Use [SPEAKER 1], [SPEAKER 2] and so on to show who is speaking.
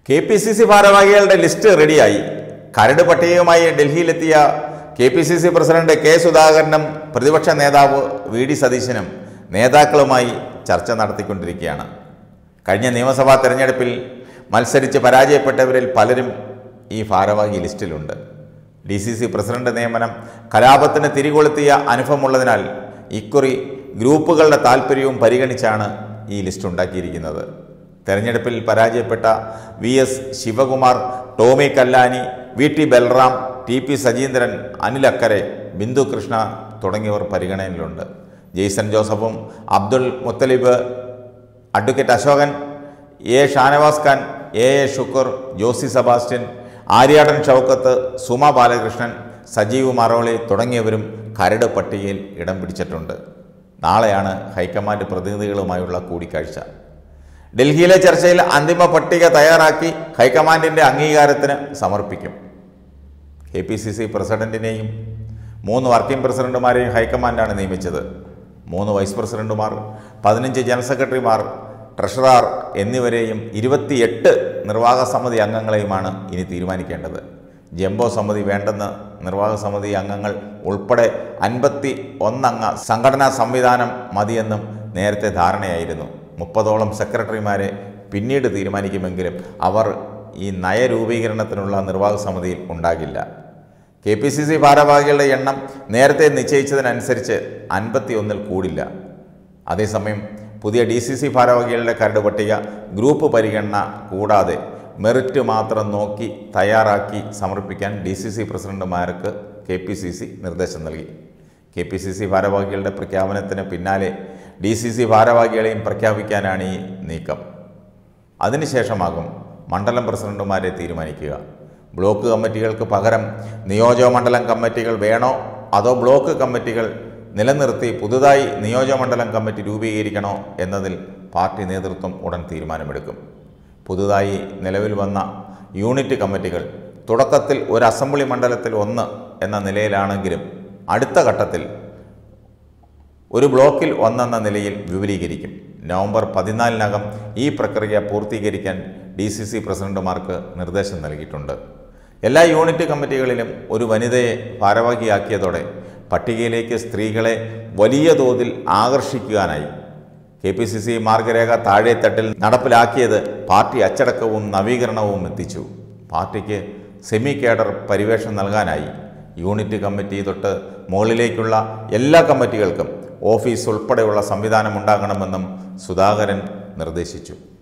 [SPEAKER 1] K P C C ഭാരവാഹികളുടെ list റെഡിയായി കരട് പട്ടികയുമായി ഡൽഹിയിലെത്തിയ K P C C president K സുധാകരനും പ്രതിപക്ഷ നേതാവ് വി ഡി സതീശനും നേതാക്കളുമായി ചർച്ച നടത്തിക്കൊണ്ടിരിക്കുകയാണ് കഴിഞ്ഞ നിയമസഭാ തെരഞ്ഞെടുപ്പിൽ മത്സരിച്ച് പരാജയപ്പെട്ടവരിൽ പലരും ഈ ഭാരവാഹി ലിസ്റ്റിലുണ്ട് ഡി സി സി പ്രസിഡന്റ് നിയമനം കലാപത്തിന് തിരികൊളുത്തിയ അനുഭവമുള്ളതിനാൽ ഇക്കുറി ഗ്രൂപ്പുകളുടെ താൽപ്പര്യവും പരിഗണിച്ചാണ് ഈ ലിസ്റ്റ് ഉണ്ടാക്കിയിരിക്കുന്നത് തെരഞ്ഞെടുപ്പിൽ പരാജയപ്പെട്ട V S Sivakumar Tomy Kallani V T Balram T P Sajeendran Anil Akkara Bindu Krishna തുടങ്ങിയവർ പരിഗണനയിലുണ്ട് ജെയ്സൺ ജോസഫും Abdul Muthalib advocate Ashokan A Shanavas Khan A A Shukkur Josy Sebastian Aryadan Shoukath Suma Balakrishnan Sajeev Maroli തുടങ്ങിയവരും കരട് പട്ടികയിൽ ഇടം പിടിച്ചിട്ടുണ്ട് നാളെയാണ് ഹൈക്കമാൻഡ് പ്രതിനിധികളുമായുള്ള കൂടിക്കാഴ്ച ഡൽഹിയിലെ ചർച്ചയിൽ അന്തിമ പട്ടിക തയ്യാറാക്കി ഹൈക്കമാൻഡിൻ്റെ അംഗീകാരത്തിന് സമർപ്പിക്കും കെ പി സി സി പ്രസിഡന്റിനെയും മൂന്ന് വർക്കിംഗ് പ്രസിഡന്റുമാരെയും ഹൈക്കമാൻഡാണ് നിയമിച്ചത് മൂന്ന് വൈസ് പ്രസിഡന്റുമാർ പതിനഞ്ച് ജനറൽ സെക്രട്ടറിമാർ ട്രഷറർ എന്നിവരെയും ഇരുപത്തിയെട്ട് നിർവാഹക സമിതി അംഗങ്ങളെയുമാണ് ഇനി തീരുമാനിക്കേണ്ടത് ജംബോ സമിതി വേണ്ടെന്ന് നിർവാഹക സമിതി അംഗങ്ങൾ ഉൾപ്പെടെ അൻപത്തി ഒന്നംഗ സംഘടനാ സംവിധാനം മതിയെന്നും നേരത്തെ ധാരണയായിരുന്നു മുപ്പതോളം സെക്രട്ടറിമാരെ പിന്നീട് തീരുമാനിക്കുമെങ്കിലും അവർ ഈ നയരൂപീകരണത്തിനുള്ള നിർവാഹക സമിതിയിൽ ഉണ്ടാകില്ല കെ പി സി സി ഭാരവാഹികളുടെ എണ്ണം നേരത്തെ നിശ്ചയിച്ചതിനനുസരിച്ച് അൻപത്തി ഒന്നിൽ കൂടില്ല അതേസമയം പുതിയ ഡി സി സി ഭാരവാഹികളുടെ കരട് പട്ടിക ഗ്രൂപ്പ് പരിഗണന കൂടാതെ മെറിറ്റ് മാത്രം നോക്കി തയ്യാറാക്കി സമർപ്പിക്കാൻ ഡി സി സി പ്രസിഡന്റുമാർക്ക് കെ പി സി സി നിർദ്ദേശം നൽകി കെ പി സി സി ഭാരവാഹികളുടെ പ്രഖ്യാപനത്തിന് പിന്നാലെ ഡി സി സി ഭാരവാഹികളെയും പ്രഖ്യാപിക്കാനാണ് ഈ നീക്കം അതിനുശേഷമാകും മണ്ഡലം പ്രസിഡന്റുമാരെ തീരുമാനിക്കുക ബ്ലോക്ക് കമ്മിറ്റികൾക്ക് പകരം നിയോജകമണ്ഡലം കമ്മിറ്റികൾ വേണോ അതോ ബ്ലോക്ക് കമ്മിറ്റികൾ നിലനിർത്തി പുതുതായി നിയോജകമണ്ഡലം കമ്മിറ്റി രൂപീകരിക്കണോ എന്നതിൽ പാർട്ടി നേതൃത്വം ഉടൻ തീരുമാനമെടുക്കും പുതുതായി നിലവിൽ വന്ന യൂണിറ്റ് കമ്മിറ്റികൾ തുടക്കത്തിൽ ഒരു അസംബ്ലി മണ്ഡലത്തിൽ ഒന്ന് എന്ന നിലയിലാണെങ്കിലും അടുത്ത ഘട്ടത്തിൽ ഒരു ബ്ലോക്കിൽ ഒന്നെന്ന നിലയിൽ വിപുലീകരിക്കും നവംബർ പതിനാലിനകം ഈ പ്രക്രിയ പൂർത്തീകരിക്കാൻ ഡി സി സി പ്രസിഡന്റുമാർക്ക് നിർദ്ദേശം നൽകിയിട്ടുണ്ട് എല്ലാ യൂണിറ്റ് കമ്മിറ്റികളിലും ഒരു വനിതയെ ഭാരവാഹിയാക്കിയതോടെ പട്ടികയിലേക്ക് സ്ത്രീകളെ വലിയ തോതിൽ ആകർഷിക്കാനായി കെ പി സി സി മാർഗരേഖ താഴെത്തട്ടിൽ നടപ്പിലാക്കിയത് പാർട്ടി അച്ചടക്കവും നവീകരണവും എത്തിച്ചു പാർട്ടിക്ക് സെമി കേഡർ പരിവേഷം നൽകാനായി യൂണിറ്റ് കമ്മിറ്റി തൊട്ട് മുകളിലേക്കുള്ള എല്ലാ കമ്മിറ്റികൾക്കും ഓഫീസ് ഉൾപ്പെടെയുള്ള സംവിധാനം ഉണ്ടാകണമെന്നും സുധാകരൻ നിർദ്ദേശിച്ചു